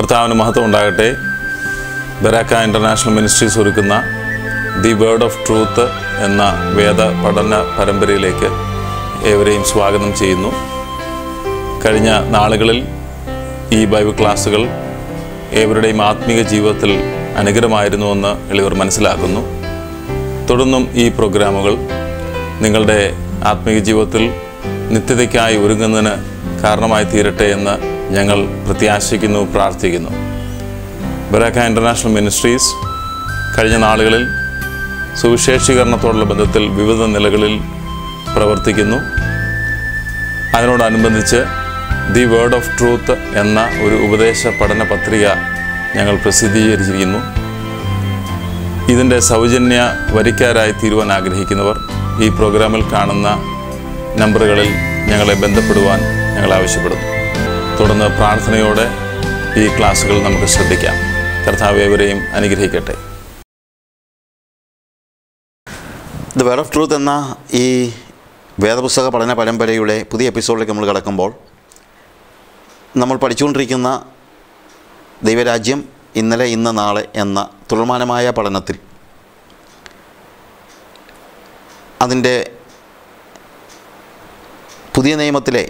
കർത്താവിന് മഹത്വം ഉണ്ടാകട്ടെ ബരാക്ക ഇൻ്റർനാഷണൽ മിനിസ്ട്രീസ് ഒരുക്കുന്ന ദി വേർഡ് ഓഫ് ട്രൂത്ത് എന്ന വേദ പഠന പരമ്പരയിലേക്ക് ഏവരെയും സ്വാഗതം ചെയ്യുന്നു കഴിഞ്ഞ നാളുകളിൽ ഈ ബൈബിൾ ക്ലാസ്സുകൾ ഏവരുടെയും ആത്മീക ജീവിതത്തിൽ അനുഗ്രഹമായിരുന്നുവെന്ന് എളിവർ മനസ്സിലാക്കുന്നു തുടർന്നും ഈ പ്രോഗ്രാമുകൾ നിങ്ങളുടെ ആത്മീയ ജീവിതത്തിൽ നിത്യതയ്ക്കായി ഒരുങ്ങുന്നതിന് കാരണമായി തീരട്ടെ എന്ന് ഞങ്ങൾ പ്രത്യാശിക്കുന്നു പ്രാർത്ഥിക്കുന്നു ബറാക്ക ഇൻ്റർനാഷണൽ മിനിസ്ട്രീസ് കഴിഞ്ഞ നാളുകളിൽ സുവിശേഷീകരണത്തോടുള്ള ബന്ധത്തിൽ വിവിധ നിലകളിൽ പ്രവർത്തിക്കുന്നു അതിനോടനുബന്ധിച്ച് ദി വേർഡ് ഓഫ് ട്രൂത്ത് എന്ന ഒരു ഉപദേശ പഠന പത്രിക ഞങ്ങൾ പ്രസിദ്ധീകരിച്ചിരിക്കുന്നു ഇതിൻ്റെ സൗജന്യ വരിക്കാരായി തീരുവാൻ ആഗ്രഹിക്കുന്നവർ ഈ പ്രോഗ്രാമിൽ കാണുന്ന നമ്പറുകളിൽ ഞങ്ങളെ ബന്ധപ്പെടുവാൻ ഞങ്ങൾ ആവശ്യപ്പെടുന്നു തുടർന്ന് പ്രാർത്ഥനയോടെ ഈ ക്ലാസ്സുകൾ നമുക്ക് ശ്രദ്ധിക്കാം കർത്താവ് ഏവരെയും അനുഗ്രഹിക്കട്ടെ ദ വേർഡ് ഓഫ് ട്രൂത്ത് എന്ന ഈ വേദപുസ്തക പഠന പരമ്പരയുടെ പുതിയ എപ്പിസോഡിലേക്ക് നമ്മൾ കിടക്കുമ്പോൾ നമ്മൾ പഠിച്ചുകൊണ്ടിരിക്കുന്ന ദൈവരാജ്യം ഇന്നലെ ഇന്ന് നാളെ എന്ന തുടർമാനമായ പഠനത്തിൽ അതിൻ്റെ പുതിയ നിയമത്തിലെ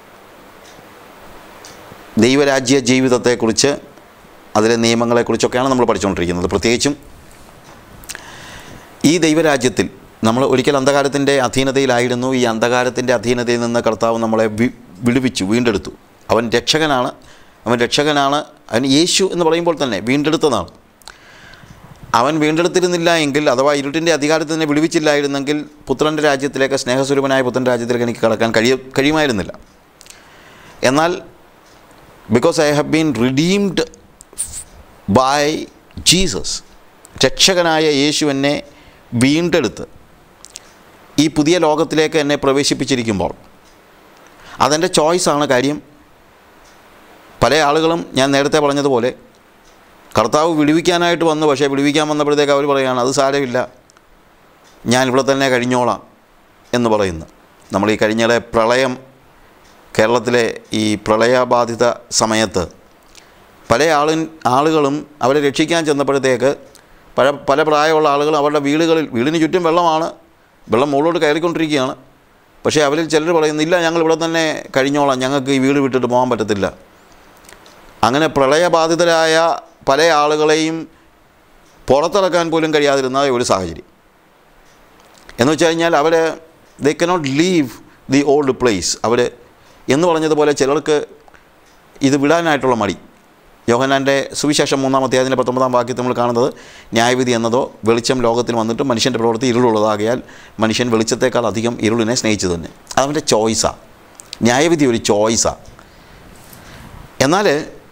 ദൈവരാജ്യ ജീവിതത്തെക്കുറിച്ച് അതിലെ നിയമങ്ങളെക്കുറിച്ചൊക്കെയാണ് നമ്മൾ പഠിച്ചുകൊണ്ടിരിക്കുന്നത് പ്രത്യേകിച്ചും ഈ ദൈവരാജ്യത്തിൽ നമ്മൾ ഒരിക്കൽ അന്ധകാരത്തിൻ്റെ അധീനതയിലായിരുന്നു ഈ അന്ധകാരത്തിൻ്റെ അധീനതയിൽ നിന്ന് കർത്താവ് നമ്മളെ വി വിടുവിച്ചു വീണ്ടെടുത്തു അവൻ രക്ഷകനാണ് അവൻ രക്ഷകനാണ് അവൻ യേശു എന്ന് പറയുമ്പോൾ തന്നെ വീണ്ടെടുത്തതാണ് അവൻ വീണ്ടെടുത്തിരുന്നില്ല എങ്കിൽ അഥവാ ഇരുട്ടിൻ്റെ അധികാരത്തിൽ തന്നെ വിടുവിച്ചില്ലായിരുന്നെങ്കിൽ പുത്രൻ്റെ രാജ്യത്തിലേക്ക് സ്നേഹസ്വരൂപനായ പുത്രൻ്റെ രാജ്യത്തിലേക്ക് എനിക്ക് കടക്കാൻ കഴിയ കഴിയുമായിരുന്നില്ല എന്നാൽ because I have been redeemed by Jesus രക്ഷകനായ യേശു എന്നെ വീണ്ടെടുത്ത് ഈ പുതിയ ലോകത്തിലേക്ക് എന്നെ പ്രവേശിപ്പിച്ചിരിക്കുമ്പോൾ അതെൻ്റെ ചോയ്സാണ് കാര്യം പല ആളുകളും ഞാൻ നേരത്തെ പറഞ്ഞതുപോലെ കർത്താവ് വിടുവിക്കാനായിട്ട് വന്നു പക്ഷേ വിടുവിക്കാൻ വന്നപ്പോഴത്തേക്ക് അവർ പറയുകയാണ് അത് സാരമില്ല ഞാൻ ഇവിടെ തന്നെ കഴിഞ്ഞോളാം എന്ന് പറയുന്നു നമ്മൾ ഈ കഴിഞ്ഞിടെ പ്രളയം കേരളത്തിലെ ഈ പ്രളയബാധിത സമയത്ത് പല ആളു ആളുകളും അവരെ രക്ഷിക്കാൻ ചെന്നപ്പോഴത്തേക്ക് പല പല പ്രായമുള്ള ആളുകൾ അവരുടെ വീടുകളിൽ വീടിന് ചുറ്റും വെള്ളമാണ് വെള്ളം മുകളിലോട്ട് കയറിക്കൊണ്ടിരിക്കുകയാണ് പക്ഷേ അവരിൽ ചിലർ പറയുന്നില്ല ഞങ്ങൾ ഇവിടെ തന്നെ കഴിഞ്ഞോളാം ഞങ്ങൾക്ക് ഈ വീട് വിട്ടിട്ട് പോകാൻ പറ്റത്തില്ല അങ്ങനെ പ്രളയബാധിതരായ പല ആളുകളെയും പുറത്തിറക്കാൻ പോലും കഴിയാതിരുന്ന ഒരു സാഹചര്യം എന്ന് വെച്ച് കഴിഞ്ഞാൽ അവർ they cannot leave the old place അവർ എന്ന് പറഞ്ഞതുപോലെ ചിലർക്ക് ഇത് വിടാനായിട്ടുള്ള മടി യോഹനാൻ്റെ സുവിശേഷം മൂന്നാം അധ്യായത്തിൻ്റെ പത്തൊമ്പതാം വാക്യത്തിൽ നമ്മൾ കാണുന്നത് ന്യായവിധി എന്നതോ വെളിച്ചം ലോകത്തിൽ വന്നിട്ട് മനുഷ്യൻ്റെ പ്രവൃത്തി ഇരുളുള്ളതാകിയാൽ മനുഷ്യൻ വെളിച്ചത്തേക്കാൾ അധികം ഇരുളിനെ സ്നേഹിച്ചു തന്നെ അതവൻ്റെ ചോയ്സാണ് ന്യായവിധി ഒരു ചോയ്സാണ് എന്നാൽ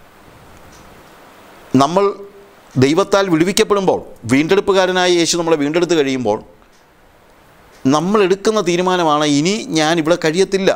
നമ്മൾ ദൈവത്താൽ വിടുവിക്കപ്പെടുമ്പോൾ വീണ്ടെടുപ്പുകാരനായ യേശു നമ്മളെ വീണ്ടെടുത്ത് കഴിയുമ്പോൾ നമ്മൾ എടുക്കുന്ന തീരുമാനമാണ് ഇനി ഞാൻ ഇവിടെ കഴിയത്തില്ല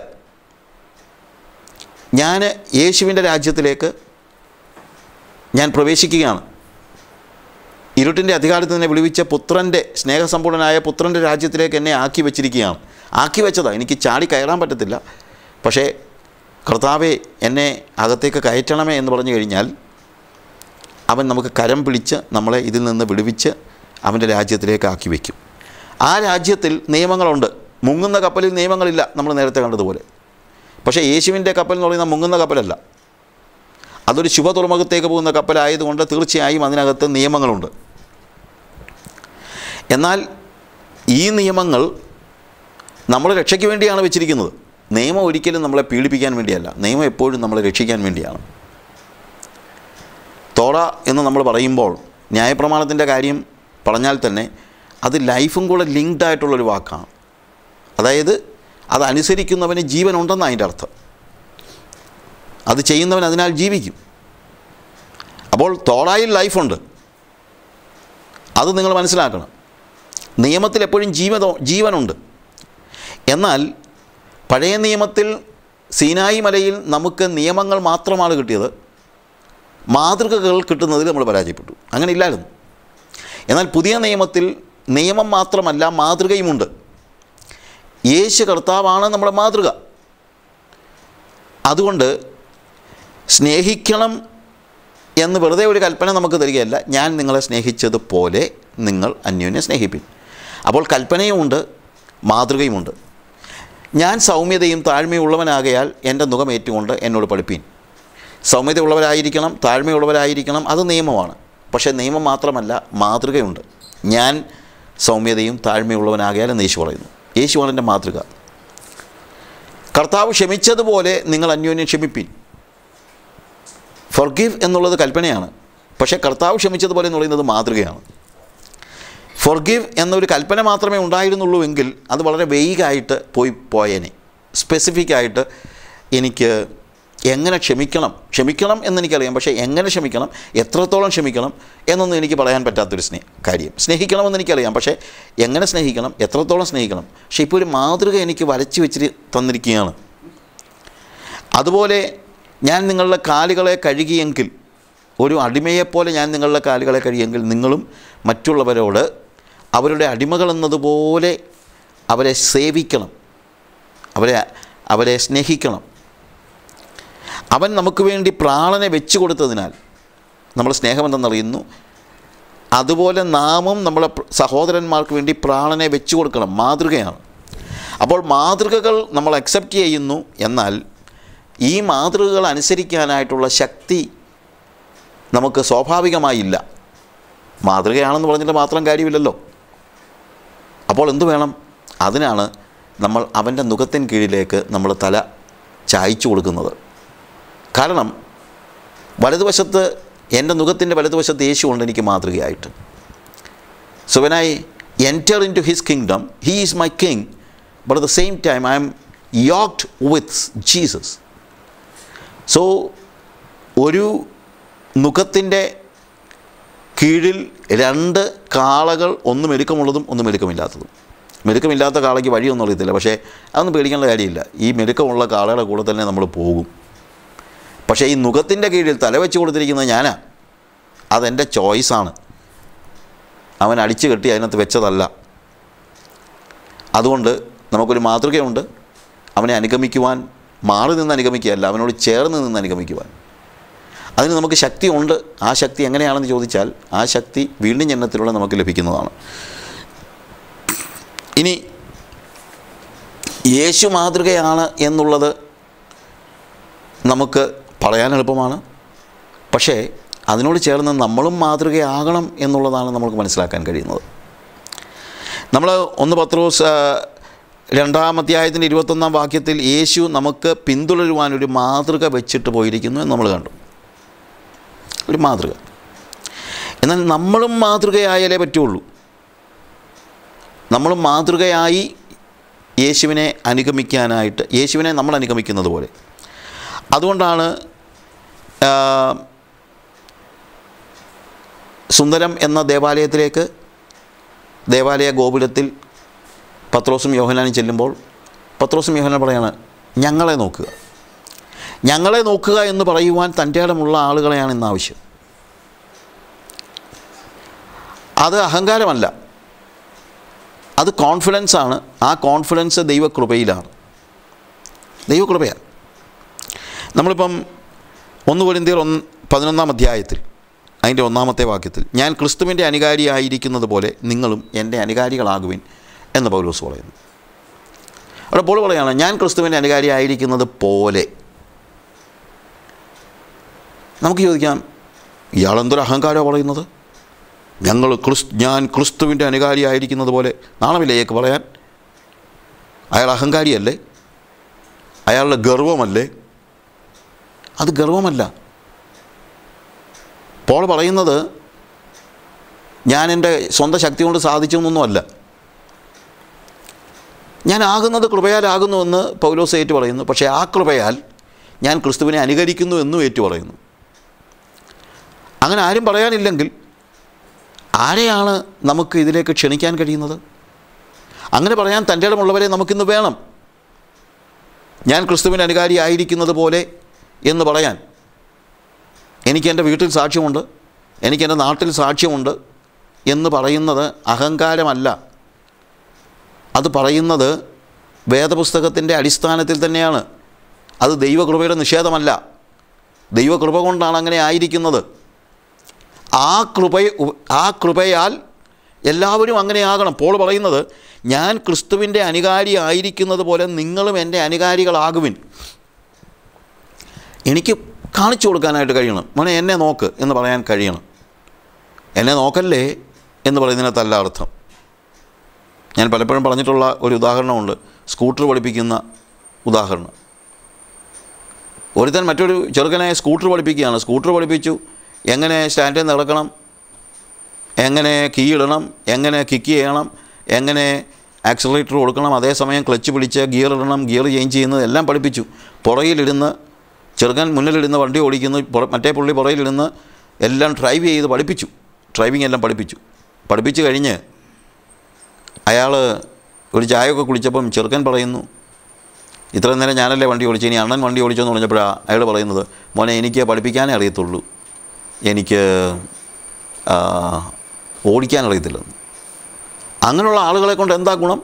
ഞാൻ യേശുവിൻ്റെ രാജ്യത്തിലേക്ക് ഞാൻ പ്രവേശിക്കുകയാണ് ഇരുട്ടിൻ്റെ അധികാരത്തിൽ നിന്ന് വിളിവിച്ച പുത്രൻ്റെ സ്നേഹസമ്പൂർണനായ പുത്രൻ്റെ രാജ്യത്തിലേക്ക് എന്നെ ആക്കി വെച്ചിരിക്കുകയാണ് ആക്കി വെച്ചതാണ് എനിക്ക് ചാടി കയറാൻ പറ്റത്തില്ല പക്ഷേ കർത്താവെ എന്നെ അകത്തേക്ക് കയറ്റണമേ എന്ന് പറഞ്ഞു കഴിഞ്ഞാൽ അവൻ നമുക്ക് കരം പിടിച്ച് നമ്മളെ ഇതിൽ നിന്ന് വിടുവിച്ച് അവൻ്റെ രാജ്യത്തിലേക്ക് ആക്കി വയ്ക്കും ആ രാജ്യത്തിൽ നിയമങ്ങളുണ്ട് മുങ്ങുന്ന കപ്പലിൽ നിയമങ്ങളില്ല നമ്മൾ നേരത്തെ കണ്ടതുപോലെ പക്ഷേ യേശുവിൻ്റെ കപ്പൽ എന്ന് പറയുന്ന മുങ്ങുന്ന കപ്പലല്ല അതൊരു ശുഭ തുറമുഖത്തേക്ക് പോകുന്ന കപ്പലായതുകൊണ്ട് തീർച്ചയായും അതിനകത്ത് നിയമങ്ങളുണ്ട് എന്നാൽ ഈ നിയമങ്ങൾ നമ്മൾ രക്ഷയ്ക്ക് വേണ്ടിയാണ് വെച്ചിരിക്കുന്നത് നിയമം ഒരിക്കലും നമ്മളെ പീഡിപ്പിക്കാൻ വേണ്ടിയല്ല നിയമം എപ്പോഴും നമ്മളെ രക്ഷിക്കാൻ വേണ്ടിയാണ് തോറ എന്ന് നമ്മൾ പറയുമ്പോൾ ന്യായപ്രമാണത്തിൻ്റെ കാര്യം പറഞ്ഞാൽ തന്നെ അത് ലൈഫും കൂടെ ലിങ്ക്ഡ് ആയിട്ടുള്ളൊരു വാക്കാണ് അതായത് അത് അനുസരിക്കുന്നവന് ജീവനുണ്ടെന്ന് അതിൻ്റെ അർത്ഥം അത് ചെയ്യുന്നവൻ അതിനാൽ ജീവിക്കും അപ്പോൾ തോറായിൽ ലൈഫുണ്ട് അത് നിങ്ങൾ മനസ്സിലാക്കണം നിയമത്തിൽ എപ്പോഴും ജീവത ജീവനുണ്ട് എന്നാൽ പഴയ നിയമത്തിൽ സീനായി മലയിൽ നമുക്ക് നിയമങ്ങൾ മാത്രമാണ് കിട്ടിയത് മാതൃകകൾ കിട്ടുന്നതിൽ നമ്മൾ പരാജയപ്പെട്ടു അങ്ങനെ ഇല്ലായിരുന്നു എന്നാൽ പുതിയ നിയമത്തിൽ നിയമം മാത്രമല്ല മാതൃകയുമുണ്ട് യേശു കർത്താവാണ് നമ്മുടെ മാതൃക അതുകൊണ്ട് സ്നേഹിക്കണം എന്ന് വെറുതെ ഒരു കൽപ്പന നമുക്ക് തരികയല്ല ഞാൻ നിങ്ങളെ സ്നേഹിച്ചതുപോലെ നിങ്ങൾ അന്യോന്യം സ്നേഹിപ്പിൻ അപ്പോൾ കൽപ്പനയുമുണ്ട് മാതൃകയുമുണ്ട് ഞാൻ സൗമ്യതയും താഴ്മയുള്ളവനാകയാൽ എൻ്റെ മുഖം ഏറ്റുകൊണ്ട് എന്നോട് പഠിപ്പീൻ സൗമ്യതയുള്ളവരായിരിക്കണം താഴ്മയുള്ളവരായിരിക്കണം അത് നിയമമാണ് പക്ഷേ നിയമം മാത്രമല്ല മാതൃകയുണ്ട് ഞാൻ സൗമ്യതയും താഴ്മയുള്ളവനാകയാൽ എന്ന് യേശു പറയുന്നു യേശുവാണ് എൻ്റെ മാതൃക കർത്താവ് ക്ഷമിച്ചതുപോലെ നിങ്ങൾ അന്യോന്യം ക്ഷമിപ്പിൻ ഫൊർഗീവ് എന്നുള്ളത് കൽപ്പനയാണ് പക്ഷേ കർത്താവ് ക്ഷമിച്ചതുപോലെ എന്ന് പറയുന്നത് മാതൃകയാണ് ഫൊർഗീവ് എന്നൊരു കൽപ്പന മാത്രമേ ഉണ്ടായിരുന്നുള്ളൂ എങ്കിൽ അത് വളരെ വെയ്ഗായിട്ട് പോയി പോയേനെ സ്പെസിഫിക് ആയിട്ട് എനിക്ക് എങ്ങനെ ക്ഷമിക്കണം ക്ഷമിക്കണം എന്നെനിക്കറിയാം പക്ഷേ എങ്ങനെ ക്ഷമിക്കണം എത്രത്തോളം ക്ഷമിക്കണം എന്നൊന്നും എനിക്ക് പറയാൻ പറ്റാത്തൊരു സ്നേഹ കാര്യം സ്നേഹിക്കണമെന്ന് എനിക്കറിയാം പക്ഷേ എങ്ങനെ സ്നേഹിക്കണം എത്രത്തോളം സ്നേഹിക്കണം പക്ഷേ ഇപ്പോൾ ഒരു മാതൃക എനിക്ക് വരച്ച് വെച്ചിട്ട് തന്നിരിക്കുകയാണ് അതുപോലെ ഞാൻ നിങ്ങളുടെ കാലുകളെ കഴുകിയെങ്കിൽ ഒരു അടിമയെപ്പോലെ ഞാൻ നിങ്ങളുടെ കാലുകളെ കഴുകിയെങ്കിൽ നിങ്ങളും മറ്റുള്ളവരോട് അവരുടെ അടിമകൾ എന്നതുപോലെ അവരെ സേവിക്കണം അവരെ അവരെ സ്നേഹിക്കണം അവൻ നമുക്ക് വേണ്ടി പ്രാണനെ വെച്ചു കൊടുത്തതിനാൽ നമ്മൾ സ്നേഹമെന്തെന്നറിയുന്നു അതുപോലെ നാമും നമ്മുടെ പ്ര- സഹോദരന്മാർക്ക് വേണ്ടി പ്രാണനെ വെച്ചു കൊടുക്കണം മാതൃകയാണ് അപ്പോൾ മാതൃകകൾ നമ്മൾ അക്സെപ്റ്റ് ചെയ്യുന്നു എന്നാൽ ഈ മാതൃകകൾ അനുസരിക്കാനായിട്ടുള്ള ശക്തി നമുക്ക് സ്വാഭാവികമായില്ല മാതൃകയാണെന്ന് പറഞ്ഞിട്ട് മാത്രം കാര്യമില്ലല്ലോ അപ്പോൾ എന്തു വേണം അതിനാണ് നമ്മൾ അവൻ്റെ മുഖത്തിൻ കീഴിലേക്ക് നമ്മൾ തല ചായച്ചു കൊടുക്കുന്നത് കാരണം വലതുവശത്ത് എൻ്റെ മുഖത്തിൻ്റെ വലതുവശത്ത് യേശു ഉണ്ട് എനിക്ക് മാതൃകയായിട്ട് so when I enter in to his kingdom he is my king but at the same time I am yoked with Jesus so ഒരു മുഖത്തിൻ്റെ കീഴിൽ രണ്ട് കാളകൾ ഒന്ന് മെരുക്കമുള്ളതും ഒന്ന് മെരുക്കമില്ലാത്തതും മെരുക്കമില്ലാത്ത കാളയ്ക്ക് വഴിയൊന്നും അറിയത്തില്ല പക്ഷേ അതൊന്നും പേടിക്കേണ്ട കാര്യമില്ല ഈ മെരുക്കമുള്ള കാളയുടെ കൂടെ തന്നെ നമ്മൾ പോകും പക്ഷേ ഈ മുഖത്തിൻ്റെ കീഴിൽ തലവെച്ച് കൊടുത്തിരിക്കുന്നത് ഞാനാ അതെൻ്റെ ചോയ്സാണ് അവൻ അടിച്ചു കെട്ടി അതിനകത്ത് വെച്ചതല്ല അതുകൊണ്ട് നമുക്കൊരു മാതൃകയുണ്ട് അവനെ അനുഗമിക്കുവാൻ മാറി നിന്ന് അനുഗമിക്കുകയല്ല അവനോട് ചേർന്ന് നിന്ന് അനുഗമിക്കുവാൻ അതിന് നമുക്ക് ശക്തിയുണ്ട് ആ ശക്തി എങ്ങനെയാണെന്ന് ചോദിച്ചാൽ ആ ശക്തി വീണ്ടും ജന്മത്തിലൂടെ നമുക്ക് ലഭിക്കുന്നതാണ് ഇനി യേശു മാതൃകയാണ് എന്നുള്ളത് നമുക്ക് പറയാൻ എളുപ്പമാണ് പക്ഷേ അതിനോട് ചേർന്ന് നമ്മളും മാതൃകയാകണം എന്നുള്ളതാണ് നമുക്ക് മനസ്സിലാക്കാൻ കഴിയുന്നത് നമ്മൾ ഒന്ന് പത്രോസ് ആ, രണ്ടാം അധ്യായത്തിൻ്റെ ഇരുപത്തൊന്നാം വാക്യത്തിൽ യേശു നമുക്ക് പിന്തുടരുവാൻ ഒരു മാതൃക വെച്ചിട്ട് പോയിരിക്കുന്നു എന്ന് നമ്മൾ കണ്ടു ഒരു മാതൃക എന്നാൽ നമ്മളും മാതൃകയായാലേ പറ്റുള്ളൂ നമ്മളും മാതൃകയായി യേശുവിനെ അനുഗമിക്കാനായിട്ട് യേശുവിനെ നമ്മൾ അനുഗമിക്കുന്നത് പോലെ അതുകൊണ്ടാണ് ആ, സുന്ദരം എന്ന ദേവാലയത്തിലേക്ക് ദേവാലയ ഗോപുരത്തിൽ പത്രോസും യോഹനാനും ചെല്ലുമ്പോൾ പത്രോസും യോഹനാൻ പറയാണ് ഞങ്ങളെ നോക്കുക ഞങ്ങളെ നോക്കുക എന്ന് പറയുവാൻ തൻ്റെ ഇടമുള്ള ആളുകളെയാണ് ഇന്ന് ആവശ്യം അത് അഹങ്കാരമല്ല അത് കോൺഫിഡൻസ് ആണ് ആ കോൺഫിഡൻസ് ദൈവകൃപയിലാണ് ദൈവകൃപയാണ് നമ്മളിപ്പം ഒന്ന് കൊരിന്തിയർ ഒന്ന് പതിനൊന്നാം അധ്യായത്തിൽ അതിൻ്റെ ഒന്നാമത്തെ വാക്യത്തിൽ ഞാൻ ക്രിസ്തുവിൻ്റെ അനുകാരിയായിരിക്കുന്നത് പോലെ നിങ്ങളും എൻ്റെ അനുകാരികളാകുവിൻ എന്ന് പൗലോസ് പറയുന്നു അവിടെ പോൾ പറയുകയാണ് ഞാൻ ക്രിസ്തുവിൻ്റെ അനുകാരിയായിരിക്കുന്നത് പോലെ നമുക്ക് ചോദിക്കാം ഇയാളെന്തൊരു അഹങ്കാരമാണ് പറയുന്നത് ഞങ്ങൾ ക്രിസ് ഞാൻ ക്രിസ്തുവിൻ്റെ അനുകാരിയായിരിക്കുന്നത് പോലെ നാണമില്ലേ അയാൾക്ക് പറയാൻ അയാൾ അഹങ്കാരിയല്ലേ അയാളുടെ ഗർവമല്ലേ അത് ഗർവമല്ല പോൾ പറയുന്നത് ഞാൻ എൻ്റെ സ്വന്തം ശക്തി കൊണ്ട് സാധിച്ചു എന്നൊന്നുമല്ല ഞാൻ ആകുന്നത് കൃപയാലാകുന്നുവെന്ന് പൗലോസ് ഏറ്റു പറയുന്നു പക്ഷേ ആ കൃപയാൽ ഞാൻ ക്രിസ്തുവിനെ അനുകരിക്കുന്നു എന്നും ഏറ്റു പറയുന്നു അങ്ങനെ ആരും പറയാനില്ലെങ്കിൽ ആരെയാണ് നമുക്ക് ഇതിലേക്ക് ക്ഷണിക്കാൻ കഴിയുന്നത് അങ്ങനെ പറയാൻ തൻ്റെ ഇടമുള്ളവരെ നമുക്കിന്ന് വേണം ഞാൻ ക്രിസ്തുവിന് അനുകാരി ആയിരിക്കുന്നത് പോലെ എന്ന് പറയാൻ എനിക്ക് എൻ്റെ വീട്ടിൽ സാക്ഷ്യമുണ്ട് എനിക്ക് എൻ്റെ നാട്ടിൽ സാക്ഷ്യമുണ്ട് എന്ന് പറയുന്നത് അഹങ്കാരമല്ല അത് പറയുന്നത് വേദപുസ്തകത്തിൻ്റെ അടിസ്ഥാനത്തിൽ തന്നെയാണ് അത് ദൈവകൃപയുടെ നിഷേധമല്ല ദൈവകൃപ കൊണ്ടാണ് അങ്ങനെ ആയിരിക്കുന്നത് ആ കൃപ ആ കൃപയാൽ എല്ലാവരും അങ്ങനെയാകണം പോൾ പറയുന്നത് ഞാൻ ക്രിസ്തുവിൻ്റെ അനുകാരി ആയിരിക്കുന്നത് പോലെ നിങ്ങളും എൻ്റെ അനുകാരികളാകുവിൻ എനിക്ക് കാണിച്ചു കൊടുക്കാനായിട്ട് കഴിയണം മോനെ എന്നെ നോക്ക് എന്ന് പറയാൻ കഴിയണം എന്നെ നോക്കല്ലേ എന്ന് പറയുന്നതിനകത്തല്ല അർത്ഥം ഞാൻ പലപ്പോഴും പറഞ്ഞിട്ടുള്ള ഒരു ഉദാഹരണമുണ്ട് സ്കൂട്ടർ പഠിപ്പിക്കുന്ന ഉദാഹരണം ഒരുത്തൻ മറ്റൊരു ചെറുക്കനെ സ്കൂട്ടർ പഠിപ്പിക്കുകയാണ് സ്കൂട്ടർ പഠിപ്പിച്ചു എങ്ങനെ സ്റ്റാൻഡിൽ നിന്ന് ഇറക്കണം എങ്ങനെ കീ ഇടണം എങ്ങനെ കിക്ക് ചെയ്യണം എങ്ങനെ ആക്സിലറേറ്റർ കൊടുക്കണം അതേസമയം ക്ലച്ച് പിടിച്ച് ഗിയർ ഇടണം ഗിയർ ചേഞ്ച് ചെയ്യുന്നത് എല്ലാം പഠിപ്പിച്ചു പുറകിലിരുന്ന് ചെറുക്കൻ മുന്നിലിരുന്ന് വണ്ടി ഓടിക്കുന്നു പുറ- മറ്റേ പുള്ളി പുറകിലിരുന്ന് എല്ലാം ഡ്രൈവ് ചെയ്ത് പഠിപ്പിച്ചു ഡ്രൈവിംഗ് എല്ലാം പഠിപ്പിച്ചു പഠിപ്പിച്ച് കഴിഞ്ഞ് അയാൾ ഒരു ചായയൊക്കെ കുടിച്ചപ്പം ചെറുക്കൻ പറയുന്നു ഇത്രയും നേരം ഞാനല്ലേ വണ്ടി ഓടിച്ചു ഇനി അണ്ണൻ വണ്ടി ഓടിച്ചെന്ന് പറഞ്ഞപ്പോഴാണ് അയാൾ പറയുന്നത് മോനെ എനിക്ക് പഠിപ്പിക്കാനേ അറിയത്തുള്ളൂ എനിക്ക് ആ, ഓടിക്കാൻ അറിയത്തില്ലെന്ന് അങ്ങനെയുള്ള ആളുകളെ കൊണ്ട് എന്താ ഗുണം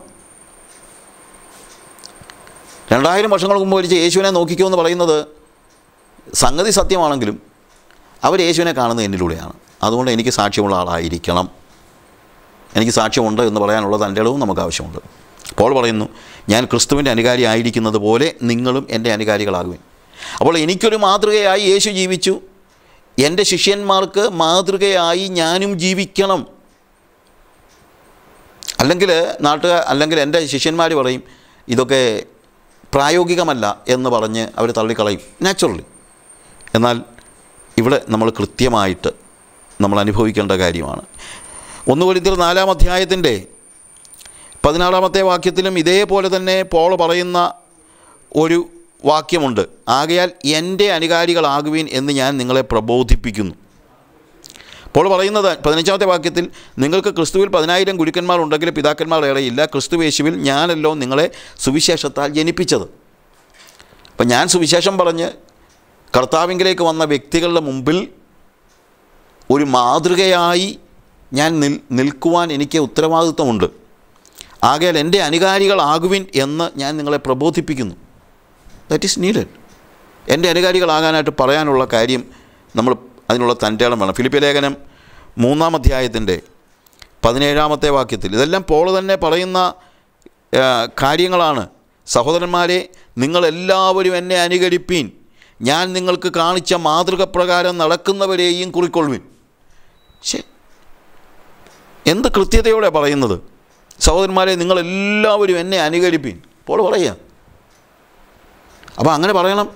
രണ്ടായിരം വർഷങ്ങൾക്ക് മുമ്പ് ഒരിച്ച് യേശുവിനെ നോക്കിക്കോ എന്ന് പറയുന്നത് സംഗതി സത്യമാണെങ്കിലും അവർ യേശുവിനെ കാണുന്നത് എന്നിലൂടെയാണ് അതുകൊണ്ട് എനിക്ക് സാക്ഷ്യമുള്ള ആളായിരിക്കണം എനിക്ക് സാക്ഷ്യമുണ്ട് എന്ന് പറയാനുള്ള തൻ്റെ ഇടവും നമുക്ക് ആവശ്യമുണ്ട് പോൾ പറയുന്നു ഞാൻ ക്രിസ്തുവിൻ്റെ അനുകാരി ആയിരിക്കുന്നത് പോലെ നിങ്ങളും എൻ്റെ അനുകാരികളാകുവിൻ അപ്പോൾ എനിക്കൊരു മാതൃകയായി യേശു ജീവിച്ചു എൻ്റെ ശിഷ്യന്മാർക്ക് മാതൃകയായി ഞാനും ജീവിക്കണം അല്ലെങ്കിൽ നാട്ടുകാർ അല്ലെങ്കിൽ എൻ്റെ ശിഷ്യന്മാർ പറയും ഇതൊക്കെ പ്രായോഗികമല്ല എന്ന് പറഞ്ഞ് അവർ തള്ളിക്കളയും നാച്ചുറലി എന്നാൽ ഇവിടെ നമ്മൾ കൃത്യമായിട്ട് നമ്മൾ അനുഭവിക്കേണ്ട കാര്യമാണ് ഒന്ന് കൊരിന്ത്യർ നാലാം അധ്യായത്തിൻ്റെ പതിനാറാമത്തെ വാക്യത്തിലും ഇതേപോലെ തന്നെ പോൾ പറയുന്ന ഒരു വാക്യമുണ്ട് ആകയാൽ എൻ്റെ അനുകാരികളാകുവീൻ എന്ന് ഞാൻ നിങ്ങളെ പ്രബോധിപ്പിക്കുന്നു പോൾ പറയുന്നത് പതിനഞ്ചാമത്തെ വാക്യത്തിൽ നിങ്ങൾക്ക് ക്രിസ്തുവിൽ പതിനായിരം ഗുരുക്കന്മാർ ഉണ്ടെങ്കിൽ പിതാക്കന്മാർ ഏറെയില്ല ക്രിസ്തു യേശുവിൽ ഞാനല്ലോ നിങ്ങളെ സുവിശേഷത്താൽ ജനിപ്പിച്ചത് അപ്പം ഞാൻ സുവിശേഷം പറഞ്ഞ് കർത്താവിങ്കിലേക്ക് വന്ന വ്യക്തികളുടെ മുമ്പിൽ ഒരു മാതൃകയായി ഞാൻ നിൽ നിൽക്കുവാൻ എനിക്ക് ഉത്തരവാദിത്വമുണ്ട് ആകയാൽ എൻ്റെ അനുകാരികളാകുവിൻ എന്ന് ഞാൻ നിങ്ങളെ പ്രബോധിപ്പിക്കുന്നു ദാറ്റ് ഈസ് നീഡഡ് എൻ്റെ അനുകാരികളാകാനായിട്ട് പറയാനുള്ള കാര്യം നമ്മൾ അതിനുള്ള തൻ്റെ ഇടം വേണം ഫിലിപ്പി ലേഖനം മൂന്നാം അധ്യായത്തിൻ്റെ പതിനേഴാമത്തെ വാക്യത്തിൽ ഇതെല്ലാം പോൾ തന്നെ പറയുന്ന ആ, കാര്യങ്ങളാണ് സഹോദരന്മാരെ നിങ്ങളെല്ലാവരും എന്നെ അനുകരിപ്പീൻ ഞാൻ നിങ്ങൾക്ക് കാണിച്ച മാതൃക പ്രകാരം നടക്കുന്നവരെയും കുറിക്കൊള്ളുവിൻ ശരി എന്ത് കൃത്യതയോടെ പറയുന്നത് സഹോദരന്മാരെ നിങ്ങളെല്ലാവരും എന്നെ അനുകരിപ്പീൻ പോൾ പറയുക അപ്പോൾ അങ്ങനെ പറയണം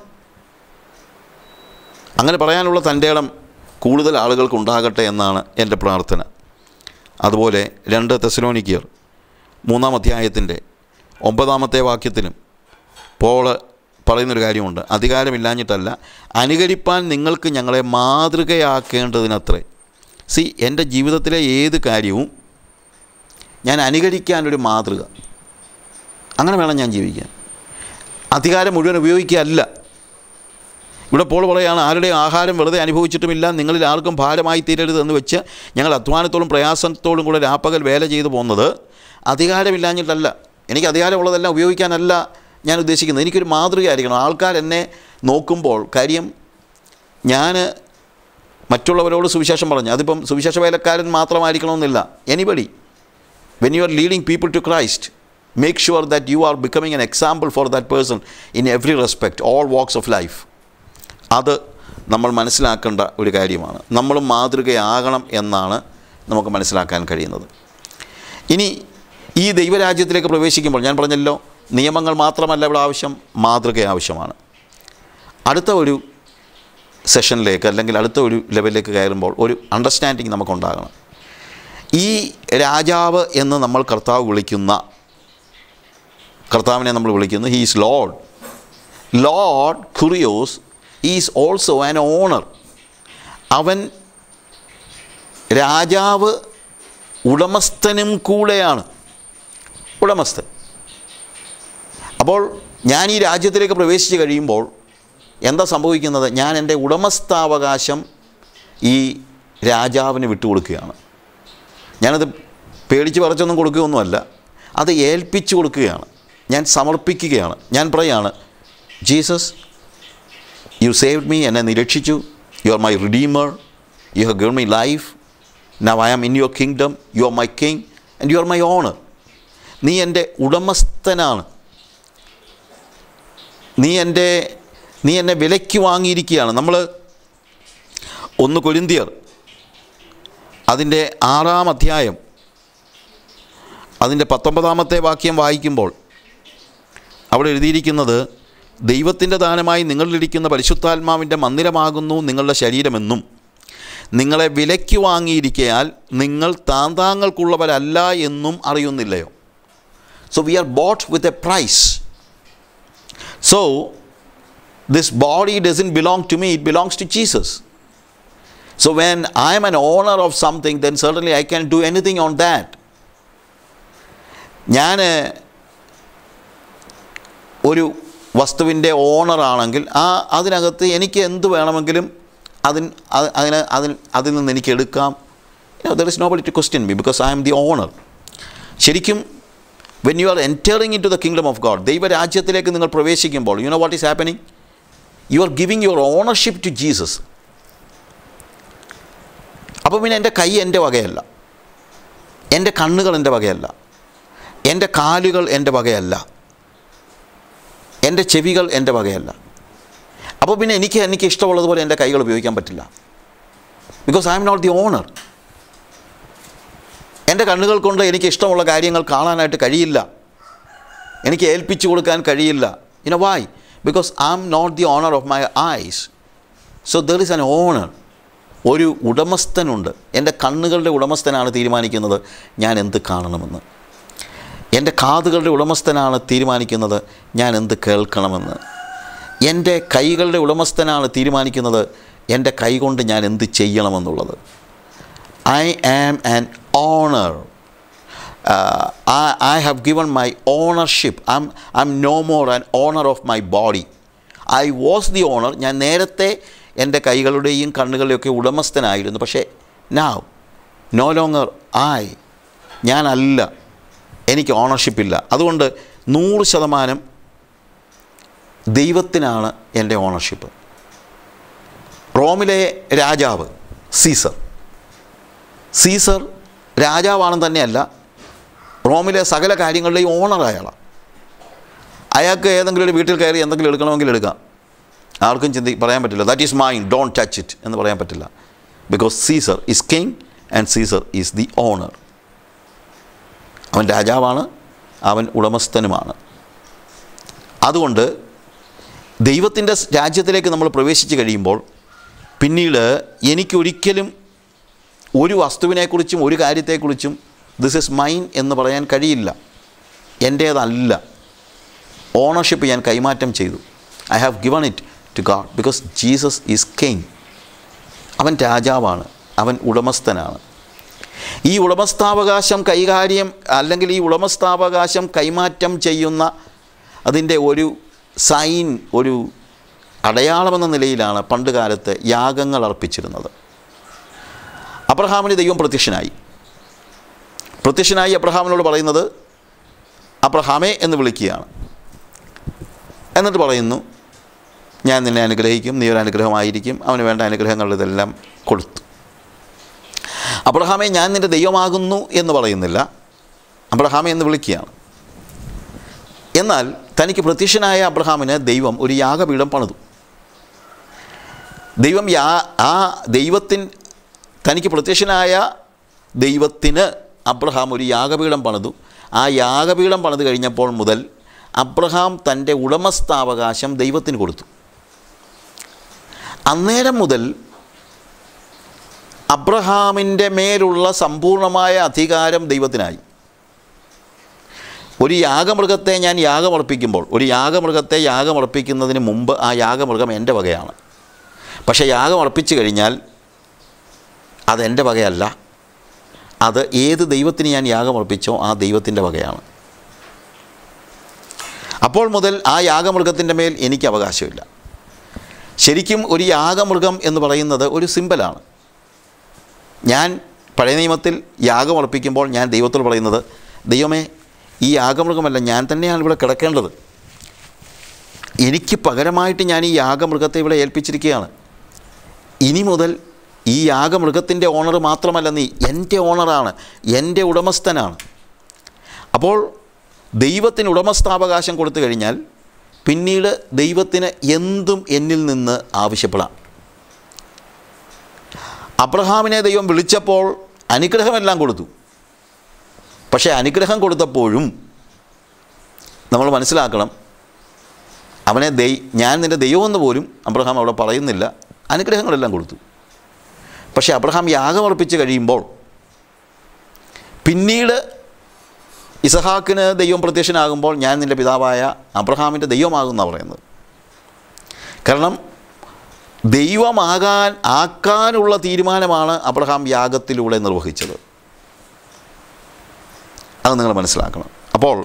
അങ്ങനെ പറയാനുള്ള തൻ്റെ ഇടം കൂടുതൽ ആളുകൾക്ക് ഉണ്ടാകട്ടെ എന്നാണ് എൻ്റെ പ്രാർത്ഥന അതുപോലെ രണ്ട് തെസലോനിക്കിയർ മൂന്നാം അധ്യായത്തിൻ്റെ ഒമ്പതാമത്തെ വാക്യത്തിലും പോള് പറയുന്നൊരു കാര്യമുണ്ട് അധികാരമില്ലാഞ്ഞിട്ടല്ല അനുകരിപ്പാൻ നിങ്ങൾക്ക് ഞങ്ങളെ മാതൃകയാക്കേണ്ടതിനത്രേ സി എൻ്റെ ജീവിതത്തിലെ ഏത് കാര്യവും ഞാൻ അനുകരിക്കാനൊരു മാതൃക അങ്ങനെ വേണം ഞാൻ ജീവിക്കാൻ അധികാരം മുഴുവൻ ഉപയോഗിക്കുകയല്ല ഇവിടെ പോൾ പറയുകയാണ് ആരുടെയും ആഹാരം വെറുതെ അനുഭവിച്ചിട്ടുമില്ല നിങ്ങളിൽ ആർക്കും ഭാരമായി തീരരുത് എന്ന് വെച്ച് ഞങ്ങൾ അധ്വാനത്തോടും പ്രയാസത്തോടും കൂടെ രാപ്പകൽ വേല ചെയ്തു പോകുന്നത് അധികാരമില്ലാഞ്ഞിട്ടല്ല എനിക്ക് അധികാരമുള്ളതെല്ലാം ഉപയോഗിക്കാനല്ല ഞാൻ ഉദ്ദേശിക്കുന്നത് എനിക്കൊരു മാതൃകയായിരിക്കണം ആൾക്കാർ എന്നെ നോക്കുമ്പോൾ കാര്യം ഞാൻ മറ്റുള്ളവരോട് സുവിശേഷം പറഞ്ഞു അതിപ്പം സുവിശേഷ വേലക്കാരൻ മാത്രമായിരിക്കണമെന്നില്ല anybody when you are leading people to Christ make sure that you are becoming an example for that person in every respect all walks of life അത് നമ്മൾ മനസ്സിലാക്കേണ്ട ഒരു കാര്യമാണ് നമ്മൾ മാതൃകയാകണം എന്നാണ് നമുക്ക് മനസ്സിലാക്കാൻ കഴിയുന്നത് ഇനി ഈ ദൈവരാജ്യത്തിലേക്ക് പ്രവേശിക്കുമ്പോൾ ഞാൻ പറഞ്ഞല്ലോ നിയമങ്ങൾ മാത്രമല്ല ഇവിടെ ആവശ്യം മാതൃക ആവശ്യമാണ് അടുത്ത ഒരു സെഷനിലേക്ക് അല്ലെങ്കിൽ അടുത്ത ഒരു ലെവലിലേക്ക് കയറുമ്പോൾ ഒരു അണ്ടർസ്റ്റാൻഡിങ് നമുക്കുണ്ടാകണം ഈ രാജാവ് എന്ന് നമ്മൾ കർത്താവ് വിളിക്കുന്ന കർത്താവിനെ നമ്മൾ വിളിക്കുന്നു ഹീസ് ലോഡ് ലോഡ് കുറിയോസ് ഈസ് ഓൾസോ ആൻ ഓണർ അവൻ രാജാവ് ഉടമസ്ഥനും കൂടെയാണ് ഉടമസ്ഥൻ അപ്പോൾ ഞാൻ ഈ രാജ്യത്തിലേക്ക് പ്രവേശിച്ച് കഴിയുമ്പോൾ എന്താ സംഭവിക്കുന്നത് ഞാൻ എൻ്റെ ഉടമസ്ഥാവകാശം ഈ രാജാവിന് വിട്ടുകൊടുക്കുകയാണ് ഞാനത് പേടിച്ച് പറിച്ചൊന്നും കൊടുക്കുകയൊന്നുമല്ല അത് ഏൽപ്പിച്ചു കൊടുക്കുകയാണ് ഞാൻ സമർപ്പിക്കുകയാണ് ഞാൻ പറയാണ് ജീസസ് യു സേവ്ഡ് മീ എന്നെ നിരക്ഷിച്ചു you are my redeemer you have given my life now I am in your kingdom you are my king and you are my owner നീ എൻ്റെ ഉടമസ്ഥനാണ് നീ എൻ്റെ നീ എന്നെ വിലയ്ക്ക് വാങ്ങിയിരിക്കുകയാണ് നമ്മൾ ഒന്ന് കൊരിന്തിയർ അതിൻ്റെ ആറാം അധ്യായം അതിൻ്റെ പത്തൊമ്പതാമത്തെ വാക്യം വായിക്കുമ്പോൾ അവിടെ എഴുതിയിരിക്കുന്നത് ദൈവത്തിൻ്റെ ദാനമായി നിങ്ങളിലിരിക്കുന്ന പരിശുദ്ധാത്മാവിൻ്റെ മന്ദിരമാകുന്നു നിങ്ങളുടെ ശരീരമെന്നും നിങ്ങളെ വിലയ്ക്ക് വാങ്ങിയിരിക്കയാൽ നിങ്ങൾ താന്താങ്ങൾക്കുള്ളവരല്ല എന്നും അറിയുന്നില്ലയോ so we are bought with a price so this body doesn't belong to me, it belongs to Jesus. So when I am an owner of something, then certainly I can do anything on that. ഞാൻ ഒരു വസ്തുവിൻ്റെ ഓണറാണെങ്കിൽ ആ അതിനകത്ത് എനിക്ക് എന്ത് വേണമെങ്കിലും അതിന് അത് അതിന് അതിൽ അതിൽ നിന്ന് എനിക്ക് എടുക്കാം there is nobody to question me because I I'm the owner ശരിക്കും when you are entering into the kingdom of God ദൈവരാജ്യത്തിലേക്ക് നിങ്ങൾ പ്രവേശിക്കുമ്പോൾ you know what is happening you are giving your ownership to Jesus അപ്പോൾ പിന്നെ എൻ്റെ കൈ എൻ്റെ വകയല്ല എൻ്റെ കണ്ണുകൾ എൻ്റെ വകയല്ല എൻ്റെ കാലുകൾ എൻ്റെ വകയല്ല എൻ്റെ ചെവികൾ എൻ്റെ വകയല്ല അപ്പോൾ പിന്നെ എനിക്ക് എനിക്ക് ഇഷ്ടമുള്ളതുപോലെ എൻ്റെ കൈകൾ ഉപയോഗിക്കാൻ പറ്റില്ല because I am not the owner എൻ്റെ കണ്ണുകൾ കൊണ്ട് എനിക്ക് ഇഷ്ടമുള്ള കാര്യങ്ങൾ കാണാനായിട്ട് കഴിയില്ല എനിക്ക് ഏൽപ്പിച്ചു കൊടുക്കാൻ കഴിയില്ല ഇന വായ് because I am not the owner of my eyes so there is an owner ഒരു ഉടമസ്ഥനുണ്ട് എൻ്റെ കണ്ണുകളുടെ ഉടമസ്ഥനാണ് തീരുമാനിക്കുന്നത് ഞാൻ എന്ത് കാണണമെന്ന് എൻ്റെ കാതുകളുടെ ഉടമസ്ഥനാണ് തീരുമാനിക്കുന്നത് ഞാൻ എന്ത് കേൾക്കണമെന്ന് എൻ്റെ കൈകളുടെ ഉടമസ്ഥനാണ് തീരുമാനിക്കുന്നത് എൻ്റെ കൈ കൊണ്ട് ഞാൻ എന്ത് ചെയ്യണമെന്നുള്ളത് I am an owner I have given my ownership I I am no more an owner of my body I was the owner ഞാൻ നേരത്തെ എൻ്റെ കൈകളുടെയും കണ്ണുകളുടെയൊക്കെ ഉടമസ്ഥനായിരുന്നു പക്ഷേ നാവ് നോ ലോങ്ങർ ഐ ഞാനല്ല എനിക്ക് ഓണർഷിപ്പ് ഇല്ല അതുകൊണ്ട് നൂറ് ശതമാനം ദൈവത്തിനാണ് എൻ്റെ ഓണർഷിപ്പ് റോമിലെ രാജാവ് സീസർ സീസർ രാജാവാണെന്ന് തന്നെയല്ല റോമിലെ സകല കാര്യങ്ങളുടെയും ഓണർ അയാളാണ് അയാൾക്ക് ഏതെങ്കിലും ഒരു വീട്ടിൽ കയറി എന്തെങ്കിലും എടുക്കണമെങ്കിൽ എടുക്കാം ആർക്കും ചിന്തി പറയാൻ പറ്റില്ല that is mine don't touch it എന്ന് പറയാൻ പറ്റില്ല because Caesar is king and Caesar is the owner അവൻ രാജാവാണ് അവൻ ഉടമസ്ഥനുമാണ് അതുകൊണ്ട് ദൈവത്തിൻ്റെ രാജ്യത്തിലേക്ക് നമ്മൾ പ്രവേശിച്ച് കഴിയുമ്പോൾ പിന്നീട് എനിക്കൊരിക്കലും ഒരു വസ്തുവിനെക്കുറിച്ചും ഒരു കാര്യത്തെക്കുറിച്ചും ദിസ് ഇസ് മൈൻ എന്ന് പറയാൻ കഴിയില്ല എൻ്റേതല്ല ഓണർഷിപ്പ് ഞാൻ കൈമാറ്റം ചെയ്തു I have given it to God because Jesus is king അവൻ രാജാവാണ് അവൻ ഉടമസ്ഥനാണ് ഈ ഉടമസ്ഥാവകാശം കൈകാര്യം അല്ലെങ്കിൽ ഈ ഉടമസ്ഥാവകാശം കൈമാറ്റം ചെയ്യുന്ന അതിൻ്റെ ഒരു സൈൻ ഒരു അടയാളമെന്ന നിലയിലാണ് പണ്ട് കാലത്ത് യാഗങ്ങൾ അർപ്പിച്ചിരുന്നത് അബ്രഹാമിന് ദൈവം പ്രത്യക്ഷനായി പ്രത്യക്ഷനായി അബ്രഹാമിനോട് പറയുന്നത് അബ്രഹാമേ എന്ന് വിളിക്കുകയാണ് എന്നിട്ട് പറയുന്നു ഞാൻ നിന്നെ അനുഗ്രഹിക്കും നീ ഒരു അനുഗ്രഹമായിരിക്കും അവന് വേണ്ട അനുഗ്രഹങ്ങൾ ഇതെല്ലാം കൊടുത്തു അബ്രഹാമെ ഞാൻ നിൻ്റെ ദൈവമാകുന്നു എന്ന് പറയുന്നില്ല അബ്രഹാമെ എന്ന് വിളിക്കുകയാണ് എന്നാൽ തനിക്ക് പ്രത്യക്ഷനായ അബ്രഹാമിന് ദൈവം ഒരു യാഗപീഠം പണിതു ദൈവം യാ ആ ദൈവത്തിൻ തനിക്ക് പ്രത്യക്ഷനായ ദൈവത്തിന് അബ്രഹാം ഒരു യാഗപീഠം പണിതു ആ യാഗപീഠം പണിത് കഴിഞ്ഞപ്പോൾ മുതൽ അബ്രഹാം തൻ്റെ ഉടമസ്ഥാവകാശം ദൈവത്തിന് കൊടുത്തു അന്നേരം മുതൽ അബ്രഹാമിൻ്റെ മേലുള്ള സമ്പൂർണമായ അധികാരം ദൈവത്തിനായി ഒരു യാഗമൃഗത്തെ ഞാൻ യാഗമർപ്പിക്കുമ്പോൾ ഒരു യാഗമൃഗത്തെ യാഗമർപ്പിക്കുന്നതിന് മുമ്പ് ആ യാഗമൃഗം എൻ്റെ വകയാണ് പക്ഷേ യാഗമർപ്പിച്ചു കഴിഞ്ഞാൽ അതെൻ്റെ വകയല്ല അത് ഏത് ദൈവത്തിന് ഞാൻ യാഗമർപ്പിച്ചോ ആ ദൈവത്തിൻ്റെ വകയാണ് അപ്പോൾ മുതൽ ആ യാഗമൃഗത്തിൻ്റെ മേൽ എനിക്ക് അവകാശമില്ല ശരിക്കും ഒരു യാഗമൃഗം എന്ന് പറയുന്നത് ഒരു സിമ്പലാണ് ഞാൻ പഴയ നിയമത്തിൽ യാഗമർപ്പിക്കുമ്പോൾ ഞാൻ ദൈവത്തോട് പറയുന്നത് ദൈവമേ ഈ യാഗമൃഗമല്ല ഞാൻ തന്നെയാണ് ഇവിടെ കിടക്കേണ്ടത് എനിക്ക് പകരമായിട്ട് ഞാൻ ഈ യാഗമൃഗത്തെ ഇവിടെ ഏൽപ്പിച്ചിരിക്കുകയാണ് ഇനി മുതൽ ഈ യാഗമൃഗത്തിൻ്റെ ഓണർ മാത്രമല്ല നീ എൻ്റെ ഓണറാണ് എൻ്റെ ഉടമസ്ഥനാണ് അപ്പോൾ ദൈവത്തിന് ഉടമസ്ഥാവകാശം കൊടുത്തു കഴിഞ്ഞാൽ പിന്നീട് ദൈവത്തിന് എന്തും എന്നിൽ നിന്ന് ആവശ്യപ്പെടാം അബ്രഹാമിനെ ദൈവം വിളിച്ചപ്പോൾ അനുഗ്രഹമെല്ലാം കൊടുത്തു പക്ഷേ അനുഗ്രഹം കൊടുത്തപ്പോഴും നമ്മൾ മനസ്സിലാക്കണം അവനെ ദൈ ഞാൻ നിൻ്റെ ദൈവമെന്ന് പോലും അബ്രഹാം അവിടെ പറയുന്നില്ല അനുഗ്രഹങ്ങളെല്ലാം കൊടുത്തു പക്ഷേ അബ്രഹാം യാഗമർപ്പിച്ച് കഴിയുമ്പോൾ പിന്നീട് ഇസഹാക്കിന് ദൈവം പ്രത്യക്ഷനാകുമ്പോൾ ഞാൻ നിൻ്റെ പിതാവായ അബ്രഹാമിൻ്റെ ദൈവമാകുമെന്നാണ് പറയുന്നത് കാരണം ദൈവമാകാൻ ആക്കാനുള്ള തീരുമാനമാണ് അബ്രഹാം യാഗത്തിലൂടെ നിർവഹിച്ചത് അത് നിങ്ങൾ മനസ്സിലാക്കണം അപ്പോൾ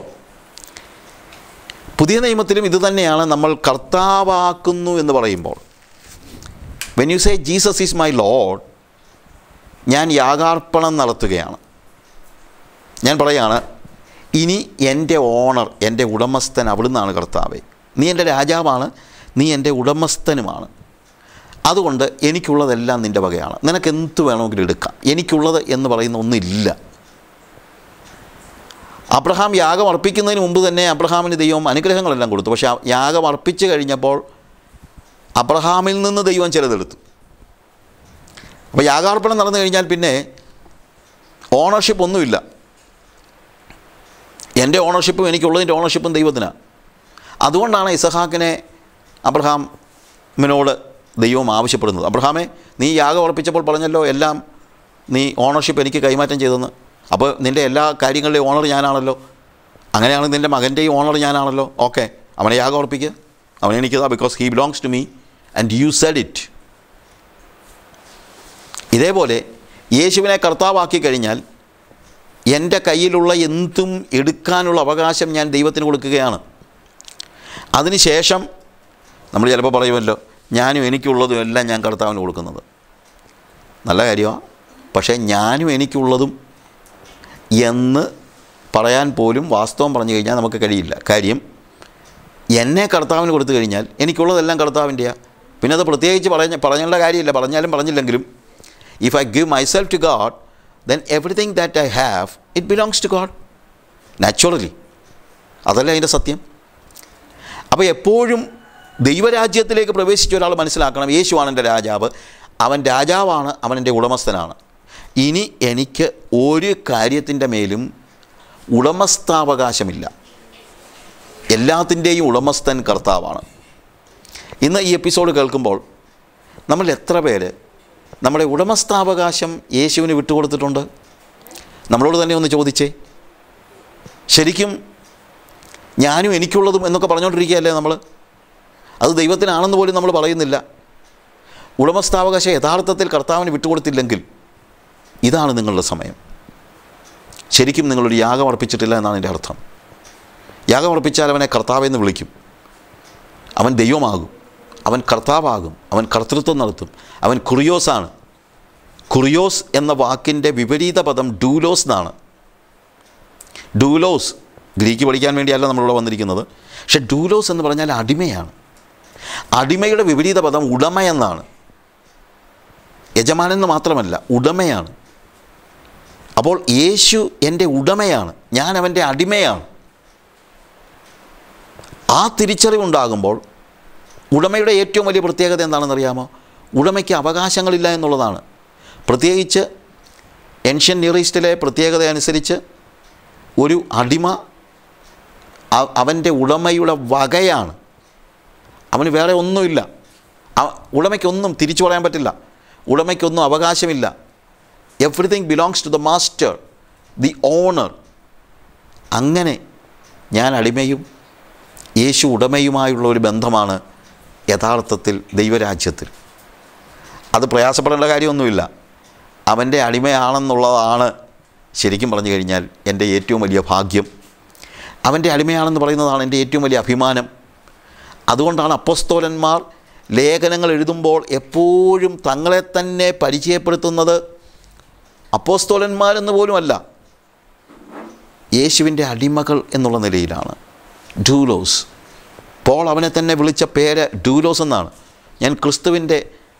പുതിയ നിയമത്തിലും ഇത് തന്നെയാണ് നമ്മൾ കർത്താവാക്കുന്നു എന്ന് പറയുമ്പോൾ when you say Jesus is my lord ഞാൻ യാഗാർപ്പണം നടത്തുകയാണ് ഞാൻ പറയാണ് ഇനി എൻ്റെ ഓണർ എൻ്റെ ഉടമസ്ഥൻ അവിടുന്നാണ് കർത്താവെ നീ എൻ്റെ രാജാവാണ് നീ എൻ്റെ ഉടമസ്ഥനുമാണ് അതുകൊണ്ട് എനിക്കുള്ളതെല്ലാം നിൻ്റെ വകയാണ് നിനക്ക് എന്ത് വേണമെങ്കിലും എടുക്കാം എനിക്കുള്ളത് എന്ന് പറയുന്ന ഒന്നില്ല അബ്രഹാം യാഗം അർപ്പിക്കുന്നതിന് മുമ്പ് തന്നെ അബ്രഹാമിന് ദൈവം അനുഗ്രഹങ്ങളെല്ലാം കൊടുത്തു പക്ഷേ ആ യാഗം അർപ്പിച്ച് കഴിഞ്ഞപ്പോൾ അബ്രഹാമിൽ നിന്ന് ദൈവം ചിലതെടുത്തു അപ്പോൾ യാഗാർപ്പണം നടന്നു കഴിഞ്ഞാൽ പിന്നെ ഓണർഷിപ്പ് ഒന്നുമില്ല എൻ്റെ ഓണർഷിപ്പും എനിക്കുള്ളതിൻ്റെ ഓണർഷിപ്പും ദൈവത്തിനാണ് അതുകൊണ്ടാണ് ഇസഹാക്കിനെ അബ്രഹാമിനോട് ദൈവം ആവശ്യപ്പെടുന്നത് അബ്രഹാമെ നീ യാഗം ഉറപ്പിച്ചപ്പോൾ പറഞ്ഞല്ലോ എല്ലാം നീ ഓണർഷിപ്പ് എനിക്ക് കൈമാറ്റം ചെയ്തെന്ന് അപ്പോൾ നിൻ്റെ എല്ലാ കാര്യങ്ങളുടെയും ഓണർ ഞാനാണല്ലോ അങ്ങനെയാണെങ്കിൽ നിൻ്റെ മകൻ്റെയും ഓണർ ഞാനാണല്ലോ ഓക്കെ അവനെ യാഗം ഉറപ്പിക്കുക അവനെ എനിക്കതാ because he belongs to me and you said it ഇതേപോലെ യേശുവിനെ കർത്താവാക്കി കഴിഞ്ഞാൽ എൻ്റെ കയ്യിലുള്ള എന്തും എടുക്കാനുള്ള അവകാശം ഞാൻ ദൈവത്തിന് കൊടുക്കുകയാണ് അതിനുശേഷം നമ്മൾ ചിലപ്പോൾ പറയുമല്ലോ ഞാനും എനിക്കുള്ളതും എല്ലാം ഞാൻ കർത്താവിന് കൊടുക്കുന്നത് നല്ല കാര്യമാണ് പക്ഷേ ഞാനും എനിക്കുള്ളതും എന്ന് പറയാൻ പോലും വാസ്തവം പറഞ്ഞു കഴിഞ്ഞാൽ നമുക്ക് കഴിയില്ല കാര്യം എന്നെ കർത്താവിന് കൊടുത്തു കഴിഞ്ഞാൽ എനിക്കുള്ളതെല്ലാം കർത്താവിൻ്റെയാണ് പിന്നെ അത് പ്രത്യേകിച്ച് പറഞ്ഞ പറഞ്ഞുള്ള കാര്യമില്ല പറഞ്ഞാലും പറഞ്ഞില്ലെങ്കിലും if I give myself to God then everything that I have it belongs to God naturally അതല്ല അതിൻ്റെ സത്യം അപ്പോൾ എപ്പോഴും ദൈവരാജ്യത്തിലേക്ക് പ്രവേശിച്ച ഒരാൾ മനസ്സിലാക്കണം യേശുവാണ് എൻ്റെ രാജാവ് അവൻ രാജാവാണ് അവൻ എൻ്റെ ഉടമസ്ഥനാണ് ഇനി എനിക്ക് ഒരു കാര്യത്തിൻ്റെ മേലും ഉടമസ്ഥാവകാശമില്ല എല്ലാത്തിൻ്റെയും ഉടമസ്ഥൻ കർത്താവാണ് ഇന്ന് ഈ എപ്പിസോഡ് കേൾക്കുമ്പോൾ നമ്മൾ എത്ര പേര് നമ്മുടെ ഉടമസ്ഥാവകാശം യേശുവിന് വിട്ടുകൊടുത്തിട്ടുണ്ട് നമ്മളോട് തന്നെ ഒന്ന് ചോദിച്ചേ ശരിക്കും ഞാനും എനിക്കുള്ളതും എന്നൊക്കെ പറഞ്ഞുകൊണ്ടിരിക്കുകയല്ലേ നമ്മൾ അത് ദൈവത്തിനാണെന്ന് പോലും നമ്മൾ പറയുന്നില്ല ഉടമസ്ഥാവകാശം യഥാർത്ഥത്തിൽ കർത്താവിന് വിട്ടുകൊടുത്തില്ലെങ്കിൽ ഇതാണ് നിങ്ങളുടെ സമയം ശരിക്കും നിങ്ങളൊരു യാഗം അർപ്പിച്ചിട്ടില്ല എന്നാണ് എൻ്റെ അർത്ഥം യാഗം അർപ്പിച്ചാൽ അവനെ കർത്താവെന്ന് വിളിക്കും അവൻ ദൈവമാകും അവൻ കർത്താവാകും അവൻ കർത്തൃത്വം നടത്തും അവൻ കുറിയോസാണ് കുറിയോസ് എന്ന വാക്കിൻ്റെ വിപരീത പദം ഡൂലോസ് എന്നാണ് ഡൂലോസ് ഗ്രീക്ക് പഠിക്കാൻ വേണ്ടിയല്ല നമ്മളിവിടെ വന്നിരിക്കുന്നത് പക്ഷെ ഡൂലോസ് എന്ന് പറഞ്ഞാൽ അടിമയാണ് അടിമയുടെ വിപരീത പദം ഉടമ എന്നാണ് യജമാനെന്ന് മാത്രമല്ല ഉടമയാണ് അപ്പോൾ യേശു എൻ്റെ ഉടമയാണ് ഞാൻ അവൻ്റെ അടിമയാണ് ആ തിരിച്ചറിവുണ്ടാകുമ്പോൾ ഉടമയുടെ ഏറ്റവും വലിയ പ്രത്യേകത എന്താണെന്നറിയാമോ ഉടമയ്ക്ക് അവകാശങ്ങളില്ല എന്നുള്ളതാണ് പ്രത്യേകിച്ച് ഏൻഷ്യൻ നിയറിസ്റ്റിലെ പ്രത്യേകത അനുസരിച്ച് ഒരു അടിമ അ- അവൻ്റെ ഉടമയുടെ വകയാണ് അവന് വേറെ ഒന്നുമില്ല അവ- ഉടമയ്ക്കൊന്നും തിരിച്ചു പറയാൻ പറ്റില്ല ഉടമയ്ക്കൊന്നും അവകാശമില്ല everything belongs to the master the owner അങ്ങനെ ഞാൻ അടിമയും യേശു ഉടമയുമായുള്ള ഒരു ബന്ധമാണ് യഥാർത്ഥത്തിൽ ദൈവരാജ്യത്തിൽ അത് പ്രയാസപ്പെടേണ്ട കാര്യമൊന്നുമില്ല അവൻ്റെ അടിമയാണെന്നുള്ളതാണ് ശരിക്കും പറഞ്ഞു കഴിഞ്ഞാൽ എൻ്റെ ഏറ്റവും വലിയ ഭാഗ്യം അവൻ്റെ അടിമയാണെന്ന് പറയുന്നതാണ് എൻ്റെ ഏറ്റവും വലിയ അഭിമാനം അതുകൊണ്ടാണ് അപ്പസ്തോലന്മാർ ലേഖനങ്ങൾ എഴുതുമ്പോൾ എപ്പോഴും തങ്ങളെ തന്നെ പരിചയപ്പെടുത്തുന്നത് അപ്പോസ്തോലന്മാരെന്ന് പോലുമല്ല യേശുവിൻ്റെ അടിമകൾ എന്നുള്ള നിലയിലാണ് ഡൂലോസ് പോൾ അവനെ തന്നെ വിളിച്ച പേര് ഡൂലോസ് എന്നാണ് ഞാൻ ക്രിസ്തുവിൻ്റെ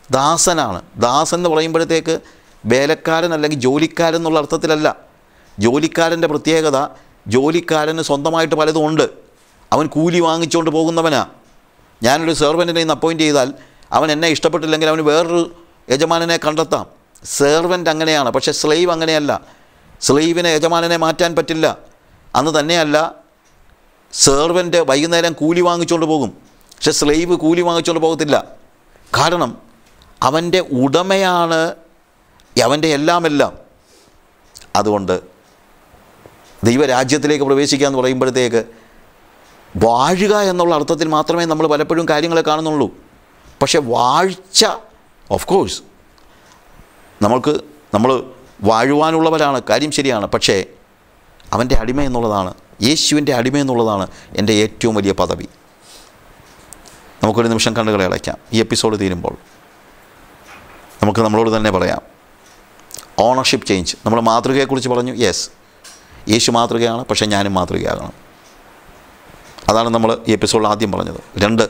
ദാസനാണ് ദാസൻ എന്ന് പറയുമ്പോഴത്തേക്ക് വേലക്കാരൻ അല്ലെങ്കിൽ ജോലിക്കാരൻ എന്നുള്ള അർത്ഥത്തിലല്ല ജോലിക്കാരൻ്റെ പ്രത്യേകത ജോലിക്കാരന് സ്വന്തമായിട്ട് പലതും ഉണ്ട് അവൻ കൂലി വാങ്ങിച്ചുകൊണ്ട് പോകുന്നവനാ ഞാനൊരു സെർവൻറ്റിനെ ഇന്ന് അപ്പോയിൻറ്റ് ചെയ്താൽ അവൻ എന്നെ ഇഷ്ടപ്പെട്ടില്ലെങ്കിൽ അവന് വേറൊരു യജമാനനെ കണ്ടെത്താം സെർവൻ്റ് അങ്ങനെയാണ് പക്ഷേ സ്ലൈവ് അങ്ങനെയല്ല സ്ലൈവിനെ യജമാനനെ മാറ്റാൻ പറ്റില്ല അന്ന് തന്നെയല്ല സെർവൻ്റ് വൈകുന്നേരം കൂലി വാങ്ങിച്ചുകൊണ്ട് പോകും പക്ഷെ സ്ലൈവ് കൂലി വാങ്ങിച്ചുകൊണ്ട് പോകത്തില്ല കാരണം അവൻ്റെ ഉടമയാണ് അവൻ്റെ എല്ലാമെല്ലാം അതുകൊണ്ട് ദൈവരാജ്യത്തിലേക്ക് പ്രവേശിക്കുക എന്ന് പറയുമ്പോഴത്തേക്ക് വാഴുക എന്നുള്ള അർത്ഥത്തിൽ മാത്രമേ നമ്മൾ പലപ്പോഴും കാര്യങ്ങളെ കാണുന്നുള്ളൂ പക്ഷേ വാഴ്ച ഓഫ് കോഴ്സ് നമ്മൾക്ക് നമ്മൾ വാഴുവാനുള്ളവരാണ് കാര്യം ശരിയാണ് പക്ഷേ അവൻ്റെ അടിമ എന്നുള്ളതാണ് യേശുവിൻ്റെ അടിമ എന്നുള്ളതാണ് എൻ്റെ ഏറ്റവും വലിയ പദവി നമുക്കൊരു നിമിഷം കണ്ണുകളെ അടയ്ക്കാം ഈ എപ്പിസോഡ് തീരുമ്പോൾ നമുക്ക് നമ്മളോട് തന്നെ പറയാം ഓണർഷിപ്പ് ചേഞ്ച് നമ്മൾ മാതൃകയെക്കുറിച്ച് പറഞ്ഞു യെസ് യേശു മാതൃകയാണ് പക്ഷേ ഞാനും മാതൃകയാകണം അതാണ് നമ്മൾ ഈ എപ്പിസോഡിൽ ആദ്യം പറഞ്ഞത് രണ്ട്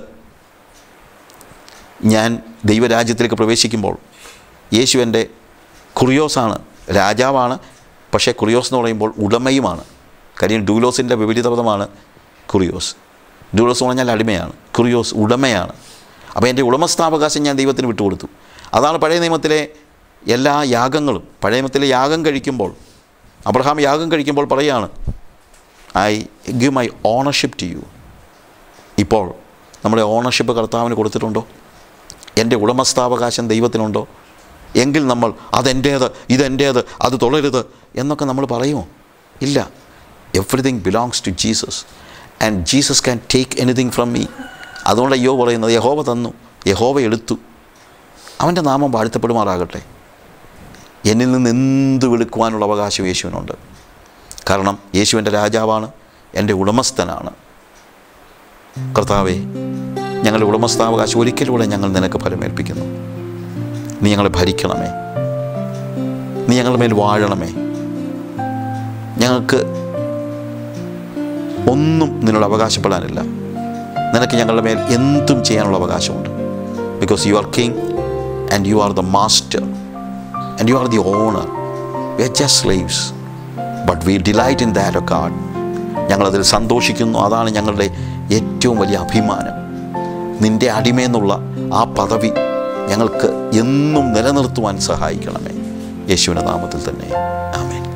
ഞാൻ ദൈവരാജ്യത്തിലേക്ക് പ്രവേശിക്കുമ്പോൾ യേശു എൻ്റെ കുറിയോസാണ് രാജാവാണ് പക്ഷേ കുറിയോസ് എന്ന് പറയുമ്പോൾ ഉടമയുമാണ് കാര്യം ഡൂലോസിൻ്റെ വിപരീതപദമാണ് കുറിയോസ് ഡൂലോസ് എന്ന് പറഞ്ഞാൽ അടിമയാണ് കുറിയോസ് ഉടമയാണ് അപ്പോൾ എൻ്റെ ഉടമസ്ഥാവകാശം ഞാൻ ദൈവത്തിന് വിട്ടുകൊടുത്തു അതാണ് പഴയ നിയമത്തിലെ എല്ലാ യാഗങ്ങളും പഴയ നിയമത്തിലെ യാഗം കഴിക്കുമ്പോൾ അബ്രഹാം യാഗം കഴിക്കുമ്പോൾ പറയുകയാണ് I give my ownership to you ഇപ്പോൾ നമ്മുടെ ഓണർഷിപ്പ് കർത്താവിന് കൊടുത്തിട്ടുണ്ടോ എൻ്റെ ഉടമസ്ഥാവകാശം ദൈവത്തിനുണ്ടോ എങ്കിൽ നമ്മൾ അതെൻ്റേത് ഇതെൻ്റേത് അത് തുടരുത് എന്നൊക്കെ നമ്മൾ പറയുമോ ഇല്ല everything belongs to Jesus and Jesus can take anything from me അതുകൊണ്ട് അയ്യോ പറയുന്നത് യഹോവ തന്നു യഹോവ എടുത്തു അവൻ്റെ നാമം വാഴ്ത്തപ്പെടുമാറാകട്ടെ എന്നിൽ നിന്ന് എന്ത് വിളിക്കുവാനുള്ള അവകാശം യേശുവിനുണ്ട് കാരണം യേശുവിൻ്റെ രാജാവാണ് എൻ്റെ ഉടമസ്ഥനാണ് കർത്താവേ ഞങ്ങളുടെ ഉടമസ്ഥാവകാശം ഒരിക്കലൂടെ ഞങ്ങൾ നിനക്ക് ഫലമേൽപ്പിക്കുന്നു നീ ഞങ്ങളെ ഭരിക്കണമേ നീ ഞങ്ങളുടെ മേൽ വാഴണമേ ഞങ്ങൾക്ക് ഒന്നും നിന്നോട് അവകാശപ്പെടാനില്ല നിനക്ക് ഞങ്ങളുടെ മേൽ എന്തും ചെയ്യാനുള്ള അവകാശമുണ്ട് because you are king and you are the master and you are the owner we are just slaves but we delight in that O God ഞങ്ങളതിൽ സന്തോഷിക്കുന്നു അതാണ് ഞങ്ങളുടെ ഏറ്റവും വലിയ അഭിമാനം നിൻ്റെ അടിമയെന്നുള്ള ആ പദവി ഞങ്ങൾക്ക് എന്നും നിലനിർത്തുവാൻ സഹായിക്കണമേ യേശുവിൻ്റെ നാമത്തിൽ തന്നെ ആമേൻ